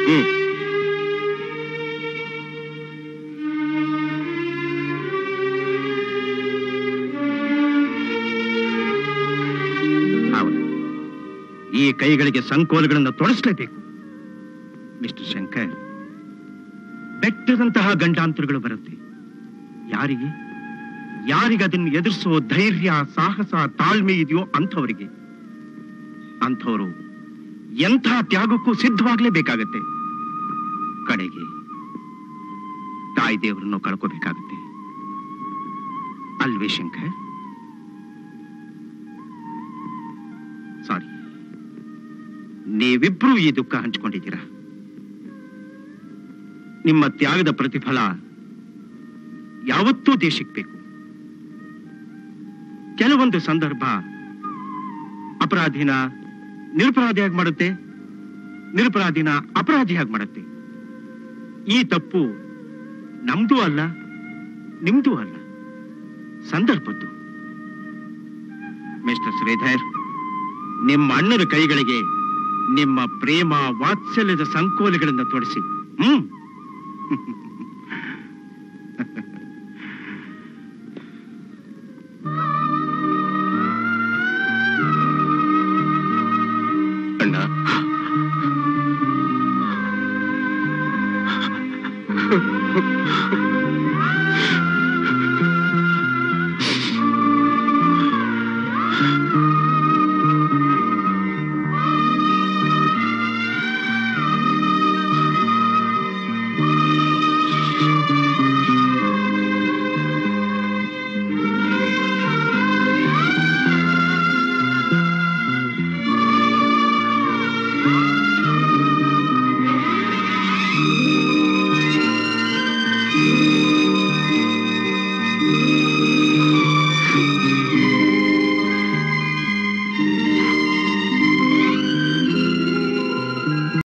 ಹ್ಮ್ ಹೌದು ಈ ಕೈಗಳಿಗೆ ಸಂಕೋಲಗಳನ್ನು ತೊಡಸ್ಲೇಬೇಕು ಮಿಸ್ಟರ್ ಶಂಕರ್ ಬೆಟ್ಟದಂತಹ ಗಂಡಾಂತರಗಳು ಬರುತ್ತೆ ಯಾರಿಗೆ ಯಾರಿಗೆ ಅದನ್ನು ಎದುರಿಸೋ ಧೈರ್ಯ ಸಾಹಸ ತಾಳ್ಮೆ ಇದೆಯೋ ಅಂಥವರಿಗೆ ಅಂಥವರು ಎಂಥ ತ್ಯಾಗಕ್ಕೂ ಸಿದ್ಧವಾಗ್ಲೇಬೇಕಾಗತ್ತೆ ಕಡೆಗೆ ತಾಯಿ ದೇವರನ್ನು ಕಳ್ಕೋಬೇಕಾಗತ್ತೆ ಅಲ್ವೇ ಶಂಕರ್ ಸಾರಿ ನೀವಿಬ್ರು ಈ ದುಃಖ ಹಂಚಿಕೊಂಡಿದ್ದೀರಾ ನಿಮ್ಮ ತ್ಯಾಗದ ಪ್ರತಿಫಲ ಯಾವತ್ತೂ ದೇಶಕ್ಕೆ ಬೇಕು ಕೆಲವೊಂದು ಸಂದರ್ಭ ಅಪರಾಧಿನ ನಿರಪರಾಧಿಯಾಗಿ ಮಾಡುತ್ತೆ ನಿರಪರಾಧಿನ ಅಪರಾಧಿಯಾಗಿ ಮಾಡುತ್ತೆ ಈ ತಪ್ಪು ನಮ್ದು ಅಲ್ಲ ನಿಮ್ದು ಅಲ್ಲ ಸಂದರ್ಭದ್ದು ಮಿಸ್ಟರ್ ಶ್ರೀಧರ್ ನಿಮ್ಮ ಅಣ್ಣನ ಕೈಗಳಿಗೆ ನಿಮ್ಮ ಪ್ರೇಮ ವಾತ್ಸಲ್ಯದ ಸಂಕೋಲೆಗಳನ್ನು ತೊಡಿಸಿ ಹ್ಮ್